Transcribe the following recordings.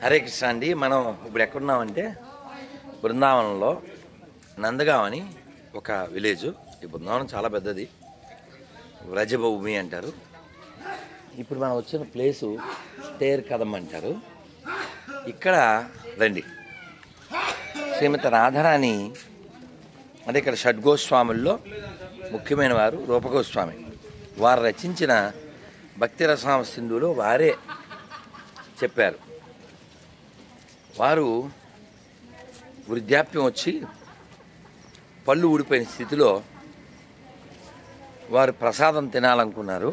హరే కృష్ణ అండి మనం ఇప్పుడు ఎక్కడున్నామంటే బృందావనంలో నందగాం అని ఒక విలేజ్ ఈ బృందావనం చాలా పెద్దది వ్రజభూమి అంటారు ఇప్పుడు మనం వచ్చిన ప్లేసు తేర్ కదం అంటారు ఇక్కడ రండి శ్రీమతి రాధారాణి అంటే ఇక్కడ షడ్గోస్వాముల్లో ముఖ్యమైన వారు రూపగోస్వామి వారు రచించిన భక్తి రసామ సింధులో వారే చెప్పారు వారు వృద్ధాప్యం వచ్చి పళ్ళు ఊడిపోయిన స్థితిలో వారు ప్రసాదం తినాలనుకున్నారు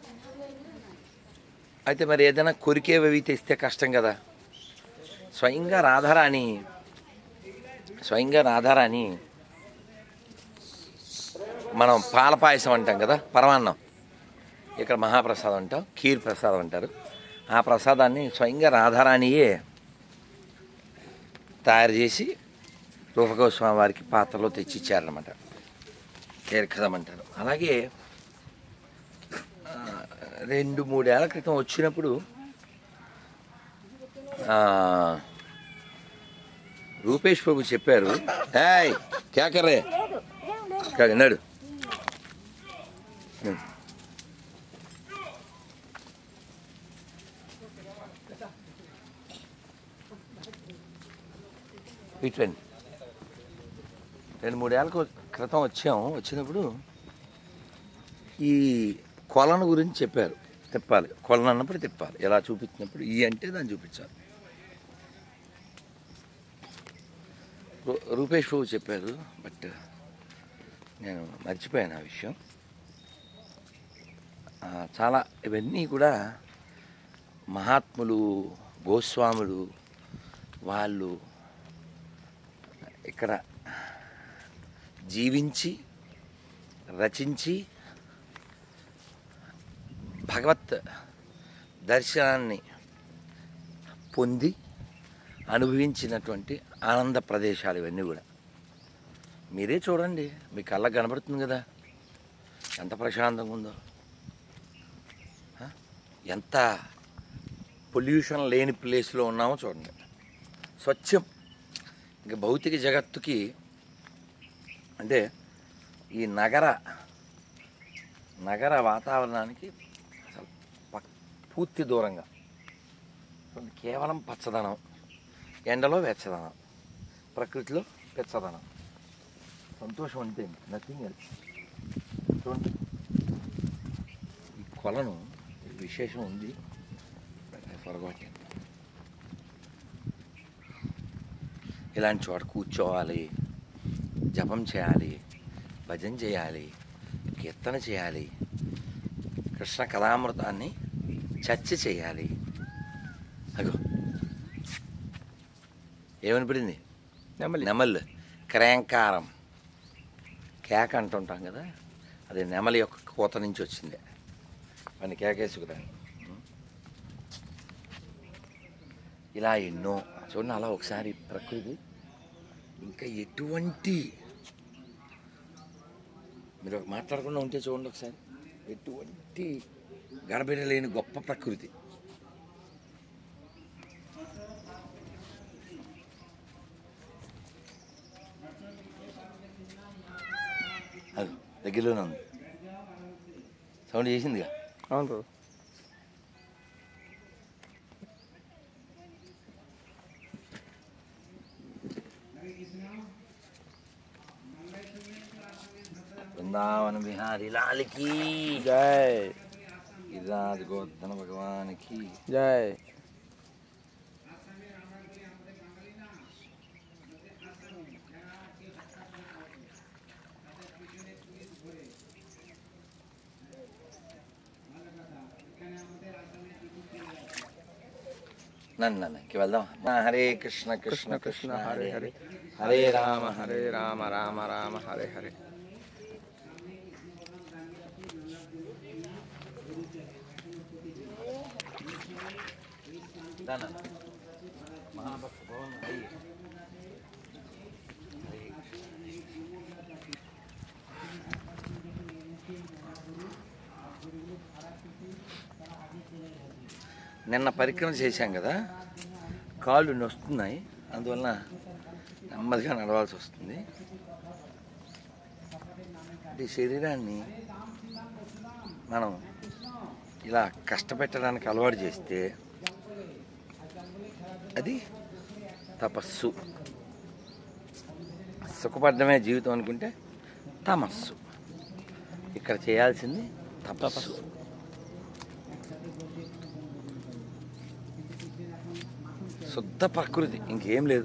అయితే మరి ఏదైనా కొరికేవి తెస్తే కష్టం కదా స్వయంగా రాధారాణి స్వయంగా రాధారాణి మనం పాల పాయసం అంటాం కదా పరమాన్నం ఇక్కడ మహాప్రసాదం అంటాం ఖీర్ ప్రసాదం అంటారు ఆ ప్రసాదాన్ని స్వయంగా రాధారాణియే తయారు చేసి రూపగోస్వామి వారికి పాత్రలో తెచ్చిచ్చారనమాట తీర్ఖదమంటారు అలాగే ఆ, రెండు మూడేళ్ల క్రితం వచ్చినప్పుడు ఆ, రూపేష్ బాబు చెప్పారు ఏయ్ కేకర్రే నడు ఇట్రండి రెండు మూడేళ్ళ క్రితం వచ్చాము వచ్చినప్పుడు ఈ కొలను గురించి చెప్పారు తిప్పాలి కొలను అన్నప్పుడు తిప్పాలి ఎలా చూపించినప్పుడు ఈ అంటే దాన్ని చూపించాలి రూ- రూపేష్ బాబు చెప్పారు బట్ నేను మర్చిపోయాను ఆ విషయం ఆ, చాలా ఇవన్నీ కూడా మహాత్ములు గోస్వాములు వాళ్ళు ఇక్కడ జీవించి రచించి భగవత్ దర్శనాన్ని పొంది అనుభవించినటువంటి ఆనంద ప్రదేశాలు ఇవన్నీ కూడా మీరే చూడండి మీ కళ్ళకు కనబడుతుంది కదా ఎంత ప్రశాంతంగా ఉందో ఆ? ఎంత పొల్యూషన్ లేని ప్లేస్లో ఉన్నామో చూడండి స్వచ్ఛం ఇంకా భౌతిక జగత్తుకి అంటే ఈ నగర నగర వాతావరణానికి అసలు పక్- పూర్తి దూరంగా చూడండి, కేవలం పచ్చదనం ఎండలో వెచ్చదనం ప్రకృతిలో వెచ్చదనం సంతోషం అంటే నథింగ్ ఎల్స్ చూడండి ఈ కొలను ఈ విశేషం ఉంది ఫర్గాట్ ఇలాంటి చోట కూర్చోవాలి జపం చేయాలి భజన చేయాలి కీర్తన చేయాలి కృష్ణ కథామృతాన్ని చర్చ చేయాలి అగో ఏమనిపడింది నెమలి నెమల్ క్రేంకారం కేక అంటుంటాం కదా అది నెమలి యొక్క కోత నుంచి వచ్చింది వాడిని కేకేసుకురా ఇలా ఎన్నో చూడండి అలా ఒకసారి ప్రకృతి ఇంకా ఎటువంటి మీరు ఒక మాట్లాడకుండా ఉంటే చూడండి ఒకసారి ఎటువంటి గడబిడ లేని గొప్ప ప్రకృతి అది దగ్గరలోనే ఉంది సౌండ్ చేసిందిగా అవును ప్రభు బృందావన విహారి లాలికి జై గిరిరాజ్ గోవర్ధన భగవానికి జై నన్ను నన్ను ఇంక వెళ్దాం ఆ, హరే కృష్ణ కృష్ణ కృష్ణ హరే హరే హరే రామ హరే రామ రామ రామ హరే హరే దాన మహాభక్త భవన్ హరి హరే నిన్న పరిక్రమ చేశాం కదా కాళ్ళు నొస్తున్నాయి అందువలన నెమ్మదిగా నడవాల్సి వస్తుంది ఈ శరీరాన్ని మనం ఇలా కష్టపెట్టడానికి అలవాటు చేస్తే అది తపస్సు సుఖపడ్డమే జీవితం అనుకుంటే తమస్సు ఇక్కడ చేయాల్సింది తపస్సు శుద్ధ ప్రకృతి ఇంకేం లేదు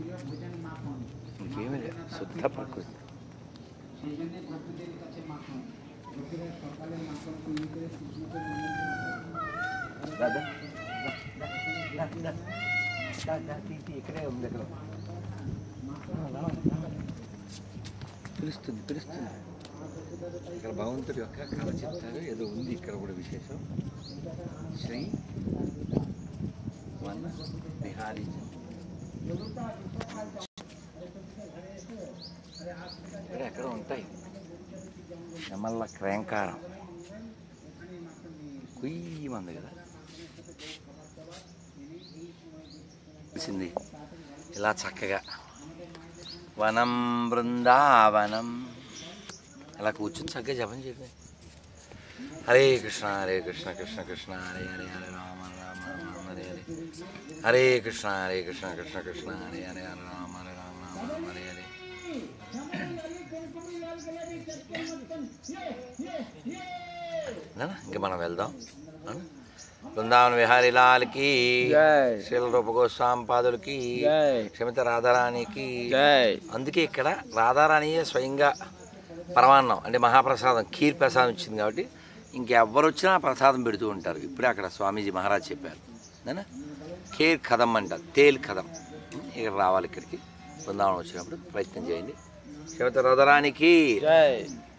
ఇంకేమీ లేదు శుద్ధ ప్రకృతి దాదా ఇక్కడే ఉంది ఇక్కడ పిలుస్తుంది పిలుస్తుంది ఇక్కడ భగవంతుడి యొక్క కళ చెప్తారు ఏదో ఉంది ఇక్కడ కూడా విశేషం శ్రీ వన్ బిహారీ ఇక్కడ ఎక్కడ ఉంటాయి నెమల్ల క్రేంకారం కుయ్యి మంది కదా తెలిసింది ఇలా చక్కగా వనం బృందావనం అలా కూర్చొని చక్కగా జపం చేయండి హరే కృష్ణ హరే కృష్ణ కృష్ణ కృష్ణ హరే హరే హరే రామ రామ రామ హరే హరే హరే కృష్ణ హరే కృష్ణ కృష్ణ కృష్ణ హరే హరే హరే రామ హరే రామ రామ రామ హరే హరే నాన్న, ఇంక మనం వెళ్దాం అవునా? బృందావన విహారీ లాల్కి జై శీల రూప గోస్వామి పాదులకి జై క్షమిత రాధారాణికి జై అందుకే ఇక్కడ రాధారాణియే స్వయంగా పరమాన్నం అంటే మహాప్రసాదం ఖీర్ ప్రసాదం ఇచ్చింది కాబట్టి ఇంకెవ్వరు వచ్చినా ప్రసాదం పెడుతూ ఉంటారు ఇప్పుడే అక్కడ స్వామీజీ మహారాజ్ చెప్పారు నేనా ఖీర్ కథం అంటారు తేల్ కథం ఇక్కడ రావాలి ఇక్కడికి బృందావనం వచ్చినప్పుడు ప్రయత్నం చేయండి క్షమిత రాధారాణికి జై